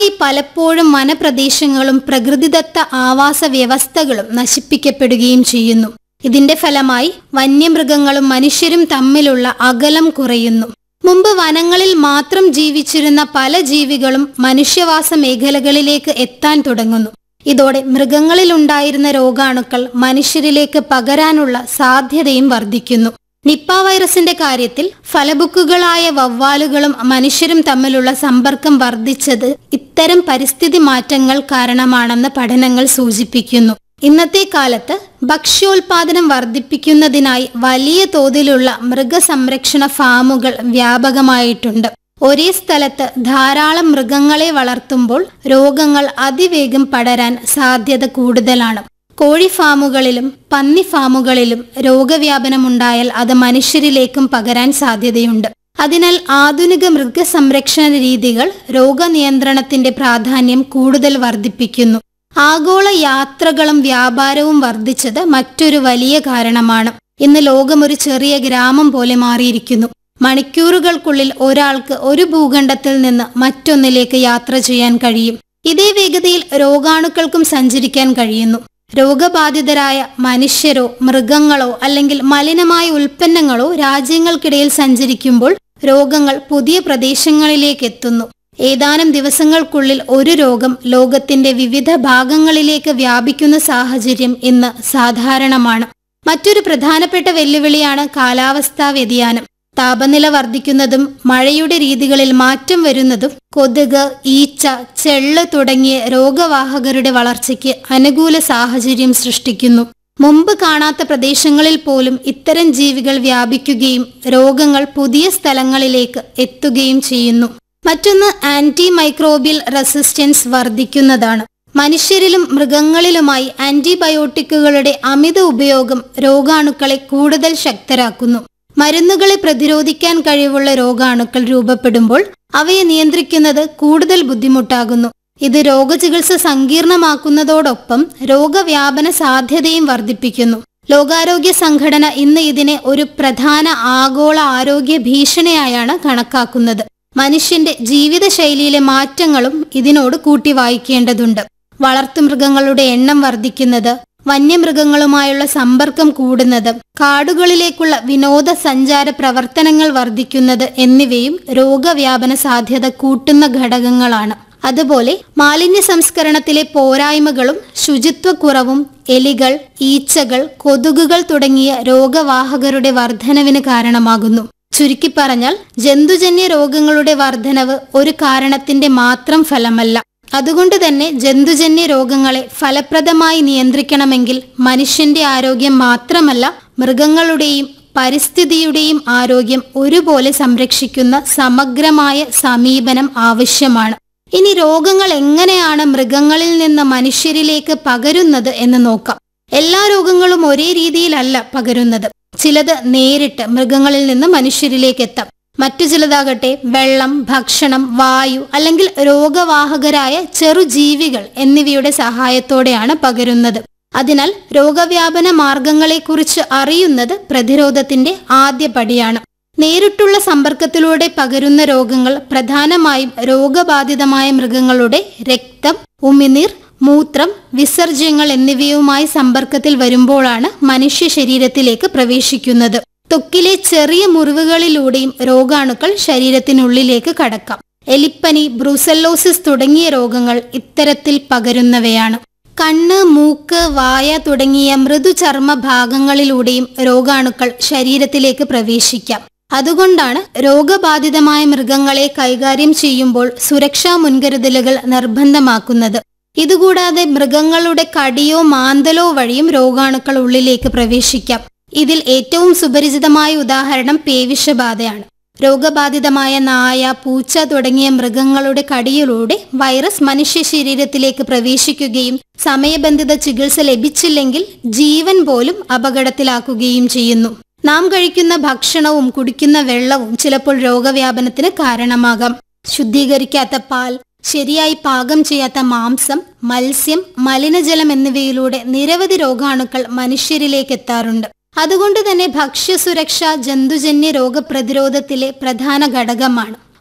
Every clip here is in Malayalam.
ഈ പലപ്പോഴും വനപ്രദേശങ്ങളും പ്രകൃതിദത്ത ആവാസ വ്യവസ്ഥകളും നശിപ്പിക്കപ്പെടുകയും ചെയ്യുന്നു ഇതിന്റെ ഫലമായി വന്യമൃഗങ്ങളും മനുഷ്യരും തമ്മിലുള്ള അകലം കുറയുന്നു മുമ്പ് വനങ്ങളിൽ മാത്രം ജീവിച്ചിരുന്ന പല ജീവികളും മനുഷ്യവാസ മേഖലകളിലേക്ക് എത്താൻ തുടങ്ങുന്നു ഇതോടെ മൃഗങ്ങളിലുണ്ടായിരുന്ന രോഗാണുക്കൾ മനുഷ്യരിലേക്ക് പകരാനുള്ള സാധ്യതയും വർദ്ധിക്കുന്നു നിപ്പ വൈറസിന്റെ കാര്യത്തിൽ ഫലബുക്കുകളായ വവ്വാലുകളും മനുഷ്യരും തമ്മിലുള്ള സമ്പർക്കം വർദ്ധിച്ചത് ഇത്തരം പരിസ്ഥിതി മാറ്റങ്ങൾ കാരണമാണെന്ന് പഠനങ്ങൾ സൂചിപ്പിക്കുന്നു ഇന്നത്തെ കാലത്ത് ഭക്ഷ്യോൽപാദനം വർദ്ധിപ്പിക്കുന്നതിനായി വലിയ തോതിലുള്ള മൃഗസംരക്ഷണ ഫാമുകൾ വ്യാപകമായിട്ടുണ്ട് ഒരേ സ്ഥലത്ത് ധാരാളം മൃഗങ്ങളെ വളർത്തുമ്പോൾ രോഗങ്ങൾ അതിവേഗം പടരാൻ സാധ്യത കൂടുതലാണ് കോഴി ഫാമുകളിലും പന്നി ഫാമുകളിലും രോഗവ്യാപനമുണ്ടായാൽ അത് മനുഷ്യരിലേക്കും പകരാൻ സാധ്യതയുണ്ട് അതിനാൽ ആധുനിക മൃഗസംരക്ഷണ രീതികൾ രോഗനിയന്ത്രണത്തിന്റെ പ്രാധാന്യം കൂടുതൽ വർദ്ധിപ്പിക്കുന്നു ആഗോള യാത്രകളും വ്യാപാരവും വർദ്ധിച്ചത് മറ്റൊരു വലിയ കാരണമാണ് ഇന്ന് ലോകം ഒരു ചെറിയ ഗ്രാമം പോലെ മാറിയിരിക്കുന്നു മണിക്കൂറുകൾക്കുള്ളിൽ ഒരാൾക്ക് ഒരു ഭൂഖണ്ഡത്തിൽ നിന്ന് മറ്റൊന്നിലേക്ക് യാത്ര ചെയ്യാൻ കഴിയും ഇതേ വേഗതയിൽ രോഗാണുക്കൾക്കും സഞ്ചരിക്കാൻ കഴിയുന്നു രോഗബാധിതരായ മനുഷ്യരോ മൃഗങ്ങളോ അല്ലെങ്കിൽ മലിനമായ ഉൽപ്പന്നങ്ങളോ രാജ്യങ്ങൾക്കിടയിൽ സഞ്ചരിക്കുമ്പോൾ രോഗങ്ങൾ പുതിയ പ്രദേശങ്ങളിലേക്ക് എത്തുന്നു ഏതാനും ദിവസങ്ങൾക്കുള്ളിൽ ഒരു രോഗം ലോകത്തിന്റെ വിവിധ ഭാഗങ്ങളിലേക്ക് വ്യാപിക്കുന്ന സാഹചര്യം ഇന്ന് സാധാരണമാണ് മറ്റൊരു പ്രധാനപ്പെട്ട വെല്ലുവിളിയാണ് കാലാവസ്ഥാ വ്യതിയാനം താപനില വർദ്ധിക്കുന്നതും മഴയുടെ രീതികളിൽ മാറ്റം വരുന്നതും കൊതുക് ഈച്ച ചെള്ള് തുടങ്ങിയ രോഗവാഹകരുടെ വളർച്ചയ്ക്ക് അനുകൂല സാഹചര്യം സൃഷ്ടിക്കുന്നു മുമ്പ് കാണാത്ത പ്രദേശങ്ങളിൽ പോലും ഇത്തരം ജീവികൾ വ്യാപിക്കുകയും രോഗങ്ങൾ പുതിയ സ്ഥലങ്ങളിലേക്ക് എത്തുകയും ചെയ്യുന്നു മറ്റൊന്ന് ആന്റി മൈക്രോബിയൽ റെസിസ്റ്റൻസ് വർദ്ധിക്കുന്നതാണ് മനുഷ്യരിലും മൃഗങ്ങളിലുമായി ആന്റിബയോട്ടിക്കുകളുടെ അമിത ഉപയോഗം രോഗാണുക്കളെ കൂടുതൽ ശക്തരാക്കുന്നു മരുന്നുകളെ പ്രതിരോധിക്കാൻ കഴിവുള്ള രോഗാണുക്കൾ രൂപപ്പെടുമ്പോൾ അവയെ നിയന്ത്രിക്കുന്നത് കൂടുതൽ ബുദ്ധിമുട്ടാകുന്നു ഇത് രോഗചികിത്സ സങ്കീർണമാക്കുന്നതോടൊപ്പം രോഗവ്യാപന സാധ്യതയും വർദ്ധിപ്പിക്കുന്നു ലോകാരോഗ്യ സംഘടന ഇന്ന് ഇതിനെ ഒരു പ്രധാന ആഗോള ആരോഗ്യ ഭീഷണിയായാണ് കണക്കാക്കുന്നത് മനുഷ്യന്റെ ജീവിതശൈലിയിലെ മാറ്റങ്ങളും ഇതിനോട് കൂട്ടി വായിക്കേണ്ടതുണ്ട് വളർത്തുമൃഗങ്ങളുടെ എണ്ണം വർദ്ധിക്കുന്നത് വന്യമൃഗങ്ങളുമായുള്ള സമ്പർക്കം കൂടുന്നത് കാടുകളിലേക്കുള്ള വിനോദസഞ്ചാര പ്രവർത്തനങ്ങൾ വർദ്ധിക്കുന്നത് എന്നിവയും രോഗവ്യാപന സാധ്യത കൂട്ടുന്ന ഘടകങ്ങളാണ് അതുപോലെ മാലിന്യ സംസ്കരണത്തിലെ പോരായ്മകളും ശുചിത്വക്കുറവും എലികൾ ഈച്ചകൾ കൊതുകുകൾ തുടങ്ങിയ രോഗവാഹകരുടെ വർധനവിന് കാരണമാകുന്നു ചുരുക്കി പറഞ്ഞാൽ ജന്തുജന്യ രോഗങ്ങളുടെ വർധനവ് ഒരു കാരണത്തിന്റെ മാത്രം ഫലമല്ല അതുകൊണ്ട് തന്നെ ജന്തുജന്യ രോഗങ്ങളെ ഫലപ്രദമായി നിയന്ത്രിക്കണമെങ്കിൽ മനുഷ്യന്റെ ആരോഗ്യം മാത്രമല്ല മൃഗങ്ങളുടെയും പരിസ്ഥിതിയുടെയും ആരോഗ്യം ഒരുപോലെ സംരക്ഷിക്കുന്ന സമഗ്രമായ സമീപനം ആവശ്യമാണ് ഇനി രോഗങ്ങൾ എങ്ങനെയാണ് മൃഗങ്ങളിൽ നിന്ന് മനുഷ്യരിലേക്ക് പകരുന്നത് എന്ന് നോക്കാം എല്ലാ രോഗങ്ങളും ഒരേ രീതിയിലല്ല പകരുന്നത് ചിലത് നേരിട്ട് മൃഗങ്ങളിൽ നിന്ന് മനുഷ്യരിലേക്ക് എത്താം മറ്റു ചിലതാകട്ടെ വെള്ളം ഭക്ഷണം വായു അല്ലെങ്കിൽ രോഗവാഹകരായ ചെറുജീവികൾ എന്നിവയുടെ സഹായത്തോടെയാണ് പകരുന്നത് അതിനാൽ രോഗവ്യാപന മാർഗങ്ങളെക്കുറിച്ച് അറിയുന്നത് പ്രതിരോധത്തിന്റെ ആദ്യ പടിയാണ് നേരിട്ടുള്ള സമ്പർക്കത്തിലൂടെ പകരുന്ന രോഗങ്ങൾ പ്രധാനമായും രോഗബാധിതമായ മൃഗങ്ങളുടെ രക്തം ഉമിനീർ മൂത്രം വിസർജ്യങ്ങൾ എന്നിവയുമായി സമ്പർക്കത്തിൽ വരുമ്പോഴാണ് മനുഷ്യ ശരീരത്തിലേക്ക് പ്രവേശിക്കുന്നത് ത്വക്കിലെ ചെറിയ മുറിവുകളിലൂടെയും രോഗാണുക്കൾ ശരീരത്തിനുള്ളിലേക്ക് കടക്കാം എലിപ്പനി ബ്രൂസല്ലോസിസ് തുടങ്ങിയ രോഗങ്ങൾ ഇത്തരത്തിൽ പകരുന്നവയാണ് കണ്ണ് മൂക്ക് വായ തുടങ്ങിയ മൃദുചർമ്മ ഭാഗങ്ങളിലൂടെയും രോഗാണുക്കൾ ശരീരത്തിലേക്ക് പ്രവേശിക്കാം അതുകൊണ്ടാണ് രോഗബാധിതമായ മൃഗങ്ങളെ കൈകാര്യം ചെയ്യുമ്പോൾ സുരക്ഷാ മുൻകരുതലുകൾ നിർബന്ധമാക്കുന്നത് ഇതുകൂടാതെ മൃഗങ്ങളുടെ കടിയോ മാന്തലോ വഴിയും രോഗാണുക്കൾ ഉള്ളിലേക്ക് പ്രവേശിക്കാം ഇതിൽ ഏറ്റവും സുപരിചിതമായ ഉദാഹരണം പേവിഷബാധയാണ് രോഗബാധിതമായ നായ പൂച്ച തുടങ്ങിയ മൃഗങ്ങളുടെ കടിയിലൂടെ വൈറസ് മനുഷ്യ ശരീരത്തിലേക്ക് പ്രവേശിക്കുകയും സമയബന്ധിത ചികിത്സ ലഭിച്ചില്ലെങ്കിൽ ജീവൻ പോലും അപകടത്തിലാക്കുകയും ചെയ്യുന്നു നാം കഴിക്കുന്ന ഭക്ഷണവും കുടിക്കുന്ന വെള്ളവും ചിലപ്പോൾ രോഗവ്യാപനത്തിന് കാരണമാകാം ശുദ്ധീകരിക്കാത്ത പാൽ ശരിയായി പാകം ചെയ്യാത്ത മാംസം മത്സ്യം മലിനജലം എന്നിവയിലൂടെ നിരവധി രോഗാണുക്കൾ മനുഷ്യരിലേക്ക് എത്താറുണ്ട് അതുകൊണ്ട് തന്നെ ഭക്ഷ്യസുരക്ഷ ജന്തുജന്യ രോഗപ്രതിരോധത്തിലെ പ്രധാന ഘടകമാണ്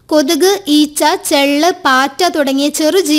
കൊതുക് ഈച്ച ചെള്ള് പാറ്റ തുടങ്ങിയ ചെറു